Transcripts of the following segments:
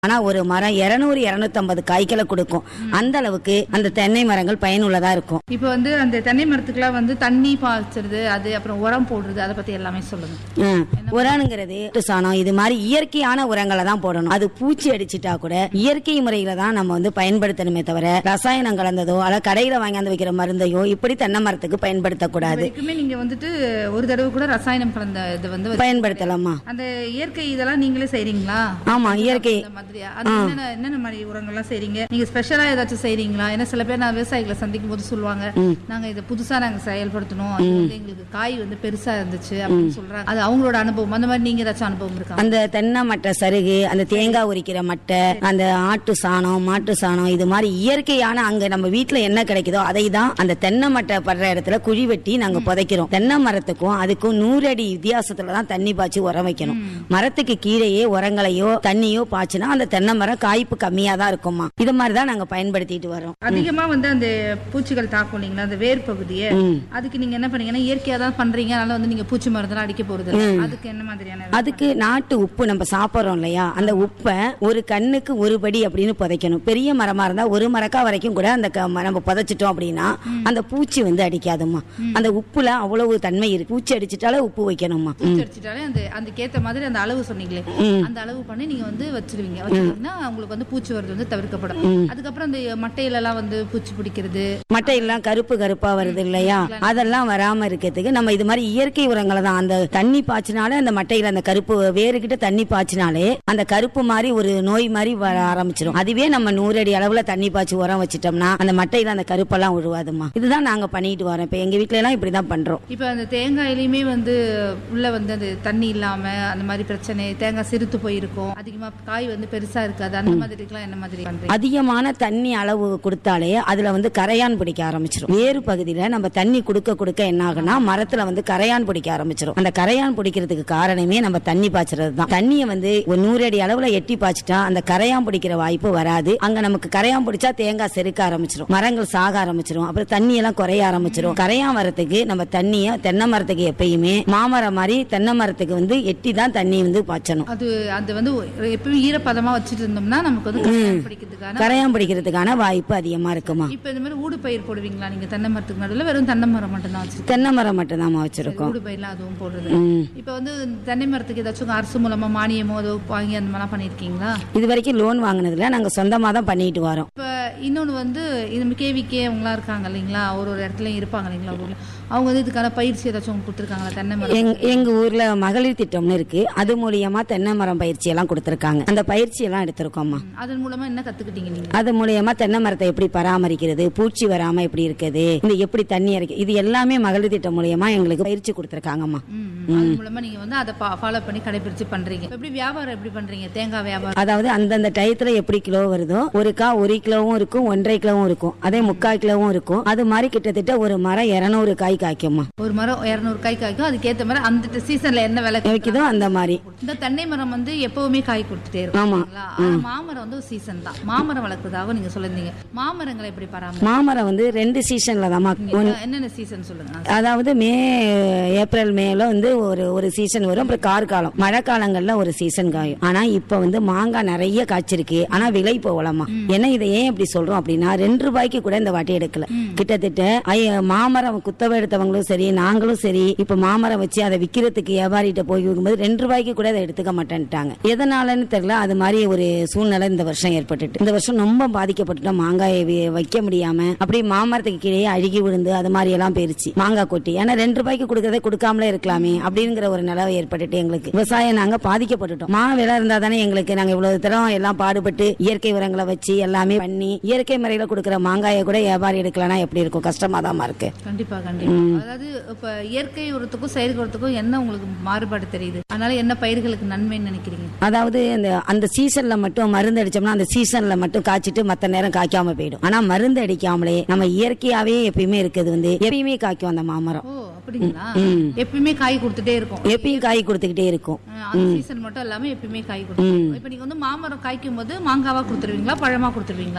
ஆனா ஒரு மரம் இருநூறு இருநூத்தம்பது காய்களை கொடுக்கும் அந்த அளவுக்கு அந்த தென்னை மரங்கள் பயனுள்ளதா இருக்கும் இப்போ வந்து அந்த தென்னை மரத்துக்குலாம் வந்து தண்ணி பாய்ச்சறது அது அப்புறம் உரம் போடுறது அதை பத்தி எல்லாமே சொல்லுங்க ம். உரம்ங்கிறது மாட்டு சாணம் இது மாதிரி இயற்கையான உரங்களை தான் போடணும் அது பூச்சி அடிச்சிட்டா கூட இயற்கை முறையில தான் நம்ம வந்து பயன்படுத்தணுமே தவிர ரசாயனம் கலந்ததோ அல்ல கடையில வாங்கியாந்து வைக்கிற மருந்தையோ இப்படி தென்னை மரத்துக்கு பயன்படுத்தக்கூடாது வரைக்குமே நீங்க வந்துட்டு ஒரு தடவை கூட ரசாயனம் கலந்த இது வந்து வச்சு- பயன்படுத்தலாமா அந்த இயற்கை இதெல்லாம் நீங்களே செய்றீங்களா ஆமா இயற்கை இந்த மாதிரியா அது என்னென்ன என்னென்ன மாதிரி உரங்கள்லாம் செய்றீங்க நீங்க ஸ்பெஷலா ஏதாச்சும் செய்றீங்களா ஏன்னா சில பேர் நான் விவசாயிகளை சந்திக்கும் போது சொல்லுவாங்க நாங்க இதை புதுசா நாங்க செயல்படுத்தணும் அது வந்து எங்களுக்கு காய் வந்து பெருசா இருந்துச்சு அப்படின்னு சொல்றாங்க அது அவங்களோட அனுபவம் அந்த மாதிரி நீங்க ஏதாச்சும் அனுபவம் இருக்கா அந்த தென்னை மட்டை சருகு அந்த தேங்காய் உரிக்கிற மட்டை அந்த ஆட்டு சாணம் மாட்டு சாணம் இது மாதிரி இயற்கையான அங்க நம்ம வீட்ல என்ன கிடைக்குதோ அதை தான் அந்த தென்னை மட்டை படுற இடத்துல குழி வெட்டி நாங்க புதைக்கிறோம் தென்னை மரத்துக்கும் அதுக்கும் நூறு அடி வித்தியாசத்துல தான் தண்ணி பாய்ச்சி உரம் வைக்கணும் மரத்துக்கு கீழேயே உரங்களையோ தண்ணியோ பாய்ச்சினா அந்த தென்னை மரம் காய்ப்பு கம்மியா தான் இருக்குமா இது மாதிரி தான் நாங்க பயன்படுத்திட்டு வரோம் அதிகமா வந்து அந்த பூச்சிகள் தாக்கும் இல்லைங்களா அந்த வேர் பகுதியை அதுக்கு நீங்க என்ன பண்ணீங்கன்னா இயற்கையா தான் பண்றீங்க அதனால வந்து நீங்க பூச்சி மருந்தெல்லாம் அடிக்க போறது இல்ல. அதுக்கு என்ன மாதிரியான அதுக்கு நாட்டு உப்பு நம்ம சாப்பிட்றோம் இல்லையா அந்த உப்பை ஒரு கண்ணுக்கு ஒரு படி அப்படின்னு புதைக்கணும் பெரிய மரமா இருந்தா ஒரு மரக்கா வரைக்கும் கூட அந்த க- ம- நம்ம புதைச்சிட்டோம் அப்படின்னா அந்த பூச்சி வந்து அடிக்காதும்மா அந்த உப்புல அவ்வளவு தன்மை இருக்கு பூச்சி அடிச்சிட்டாலே உப்பு வைக்கணுமா பூச்சி அடிச்சிட்டாலே அந்த அதுக்கேத்த மாதிரி அந்த அளவு சொன்னீங்களே அந்த அளவு பண்ணி நீங்க வந்து வச்சிருவீங்க வச்சிருந்தீங்கன்னா உங்களுக்கு வந்து பூச்சி வருது வந்து தவிர்க்கப்படும் அதுக்கப்புறம் அந்த மட்டையில எல்லாம் வந்து பூச்சி பிடிக்கிறது மட்டையெல்லாம் கருப்பு கருப்பா வருது இல்லையா அதெல்லாம் வராம இருக்கிறதுக்கு நம்ம இது மாதிரி இயற்கை உரங்களை தான் அந்த தண்ணி பாய்ச்சினாலே அந்த மட்டையில அந்த கருப்பு வேறுகிட்ட தண்ணி பாய்ச்சினாலே அந்த கருப்பு மாதிரி ஒரு நோய் மாதிரி வர ஆரம்பிச்சிடும் அதுவே நம்ம நூறு அடி அளவுல தண்ணி பாய்ச்சி உரம் வச்சிட்டோம்னா அந்த மட்டையில அந்த கருப்பெல்லாம் உழுவாதுமா இதுதான் நாங்க பண்ணிட்டு வரோம் இப்ப எங்க வீட்ல எல்லாம் இப்படிதான் பண்றோம் இப்ப அந்த தேங்காயிலையுமே வந்து உள்ள வந்து அந்த தண்ணி இல்லாம அந்த மாதிரி பிரச்சனை தேங்காய் சிறுத்து போயிருக்கும் அதிகமா காய் வந்து பெருசா இருக்காது அந்த மாதிரிக்கெல்லாம் என்ன மாதிரி பண்றீங்க அதிகமான தண்ணி அளவு கொடுத்தாலே அதுல வந்து கரையான் பிடிக்க ஆரம்பிச்சிடும் வேறு பகுதியில நம்ம தண்ணி கொடுக்க கொடுக்க என்ன ஆகும்னா மரத்துல வந்து கரையான் பிடிக்க ஆரம்பிச்சிடும் அந்த கரையான் பிடிக்கிறதுக்கு காரணமே நம்ம தண்ணி பாய்ச்சறது தான் தண்ணியை வந்து ஒரு நூறு அடி அளவுல எட்டி பாய்ச்சிட்டா அந்த கரையான் பிடிக்கிற வாய்ப்பு வராது அங்க நமக்கு கரையான் பிடிச்சா தேங்காய் செருக்க ஆரம்பிச்சிடும் மரங்கள் சாக ஆரம்பிச்சிடும் அப்புறம் தண்ணி எல்லாம் குறைய ஆரம்பிச்சிடும் கரையான் வரத்துக்கு நம்ம தண்ணிய தென்னை மரத்துக்கு எப்பயுமே மாமரம் மாதிரி தென்னை மரத்துக்கு வந்து எட்டி தான் தண்ணி வந்து பாய்ச்சணும் அது அது வந்து எப்பவும் ஈரப்பதமா வச்சுட்டு இருந்தோம்னா நமக்கு வந்து கரையான் பிடிக்கிறதுக்கான கரையான் பிடிக்கிறதுக்கான வாய்ப்பு அதிகமா இருக்குமா இப்ப இந்த மாதிரி ஊடு பயிர் போடுவீங்களா நீங்க தென்னை மரத்துக்கு நடுவுல வெறும் தென்னை மரம் மட்டும் தான் வச்சிருக்கீங்க தென்னை மரம் மட்டும் தான் வச்சிருக்கோம் ஊடு பயிர்லாம் அதுவும் போடுறது ம். இப்ப வந்து தென்னை மரத்துக்கு ஏதாச்சும் அரசு மூலமா மானியமோ ஏதோ வாங்கி அந்த மாதிரிலாம் பண்ணிருக்கீங்களா இது வரைக்கும் லோன் வாங்கினதுல நாங்க சொந்தமா தான் பண்ணிட்டு வரோம் இப்ப இன்னொன்னு வந்து இது கேவிக்கே அவங்களாம் இருக்காங்க இல்லைங்களா ஒரு ஒரு இடத்துலயும் இருப்பாங்க இல்லைங்களா ஊர்ல அவங்க வந்து இதுக்கான பயிற்சி ஏதாச்சும் உங்களுக்கு கொடுத்துருக்காங்களா தென்னை மரம் எங் எங்க ஊர்ல மகளிர் திட்டம்னு இருக்கு அது மூலியமா தென்னை மரம் பயிற்சி எல்லாம் கொடுத்திருக்காங்க அந்த பயிற்சி எல்லாம் எடுத்திருக்கோம்மா அதன் மூலமா என்ன கத்துக்கிட்டீங்க நீங்க அது மூலியமா தென்னை மரத்தை எப்படி பராமரிக்கிறது பூச்சி வராம எப்படி இருக்குது இந்த எப்படி தண்ணி இறக்கி இது எல்லாமே மகளிர் திட்டம் மூலியமா எங்களுக்கு பயிற்சி கொடுத்திருக்காங்கம்மா ம், ம். அது மூலமா நீங்க வந்து அதை ஃபாலோ பண்ணி கடைபிடிச்சு பண்றீங்க இப்ப எப்படி வியாபாரம் எப்படி பண்றீங்க தேங்காய் வியாபாரம் அதாவது அந்தந்த டயத்துல எப்படி கிலோ வருதோ ஒரு கா ஒரு கிலோவும் இருக்கும் ஒன்றரை கிலோவும் இருக்கும் அதே முக்கால் கிலோவும் இருக்கும் அது மாதிரி கிட்டத்தட்ட ஒரு மரம் இருநூறு காய் காய்க்கும்மா ஒரு மரம் இருநூறு காய் காய்க்கும் அதுக்கேத்த மாதிரி அந்த சீசன்ல என்ன விலை வைக்குதோ அந்த மாதிரி இந்த தென்னை மரம் வந்து எப்பவுமே காய் கொடுத்துட்டே இருக்கும் ஆமா. இல்லைங்களா? ஆனா மாமரம் வந்து சீசன் தான் மாமரம் வளர்க்கறதாக நீங்க சொல்லிருந்தீங்க மாமரங்களை எப்படி பராமரி மாமரம் வந்து ரெண்டு சீசன்ல தாம்மா என்னென்ன சீசன் சொல்லுங்க அதாவது மே ஏப்ரல் மேல வந்து ஒரு ஒரு சீசன் வரும் அப்புறம் கார் காலம் மழை காலங்கள்ல ஒரு சீசன் காயும் ஆனா இப்ப வந்து மாங்காய் நிறைய காய்ச்சிருக்கு ஆனா விலை போகலாமா ஏன்னா இதை ஏன் இப்படி சொல்றோம் அப்படின்னா ரெண்டு ரூபாய்க்கு கூட இந்த வாட்டி எடுக்கல கிட்டத்தட்ட ஐய- மாமரம் குத்தவை எடுத்தவங்களும் சரி நாங்களும் சரி இப்ப மாமரம் வச்சு அதை விக்கிறதுக்கு வியாபாரிகிட்ட போய் விற்கும்போது ரெண்டு ரூபாய்க்கு கூட அதை எடுத்துக்க மாட்டேன்ட்டாங்க எதனாலன்னு தெரியல அது மாதிரி ஒரு சூழ்நிலை இந்த வருஷம் ஏற்பட்டுட்டு இந்த வருஷம் ரொம்ப பாதிக்கப்பட்டுட்டோம் மாங்காயை வி- வைக்க முடியாம அப்படியே மாமரத்துக்கு கீழே அழுகி விழுந்து அது மாதிரி எல்லாம் போயிருச்சு மாங்காய் கொட்டி ஏன்னா ரெண்டு ரூபாய்க்கு கொடுக்கறதை கொடுக்காமலே இருக்கலாமே அப்படிங்கிற ஒரு நிலவை ஏற்பட்டுட்டு எங்களுக்கு விவசாயம் நாங்க பாதிக்கப்பட்டுட்டோம் மா விலை இருந்தா தானே எங்களுக்கு நாங்க இவ்வளவு தரம் எல்லாம் பாடுபட்டு இயற்கை உரங்களை வச்சு எல்லாமே பண்ணி இயற்கை முறையில கொடுக்கிற மாங்காயை கூட வியாபாரி எடுக்கலன்னா எப்படி இருக்கும் கஷ்டமா தான் இருக்கு கண்டிப்பா கண்டிப்பா அதாவது இப்ப இயற்கை உரத்துக்கும் செயற்கை உரத்துக்கும் என்ன உங்களுக்கு மாறுபாடு தெரியுது அதனால என்ன பயிர்களுக்கு நன்மைன்னு நினைக்கிறீங்க அதாவது இந்த அந்த சீசன்ல மட்டும் மருந்து அடிச்சோம்னா அந்த சீசன்ல மட்டும் காய்ச்சிட்டு மத்த நேரம் காய்க்காம போயிடும் ஆனா மருந்து அடிக்காமலே நம்ம இயற்கையாவே எப்பயுமே இருக்குது வந்து எப்பயுமே காய்க்கும் அந்த மாமரம் ஓ அப்படிங்களா எப்பயுமே காய் கொடுத்துட்டே இருக்கும் எப்பயும் காய் கொடுத்துக்கிட்டே இருக்கும் அஹ் அந்த சீசன் மட்டும் இல்லாம எப்பயுமே காய் கொடுத்துருவோம் இப்ப நீங்க வந்து மாமரம் காய்க்கும் போது மாங்காவா கொடுத்துருவீங்களா பழமா கொடுத்துருவீங்களா இந்த வருஷம்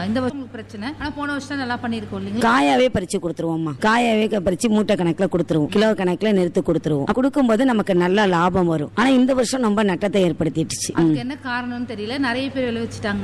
உங்களுக்கு பிரச்சனை ஆனா போன வருஷம் நல்லா பண்ணிருக்கோம் இல்லைங்களா காயாவே பறிச்சு கொடுத்துருவோம்மா காயாவே க- பறிச்சு மூட்டை கணக்குல கொடுத்துருவோம் கிலோ கணக்குல நிறுத்து கொடுத்துருவோம் கொடுக்கும்போது நமக்கு நல்ல லாபம் வரும் ஆனா இந்த வருஷம் ரொம்ப நட்டத்தை ஏற்படுத்திடுச்சு அதுக்கு என்ன காரணம்னு தெரியல நிறைய பேர் விளைவிச்சிட்டாங்க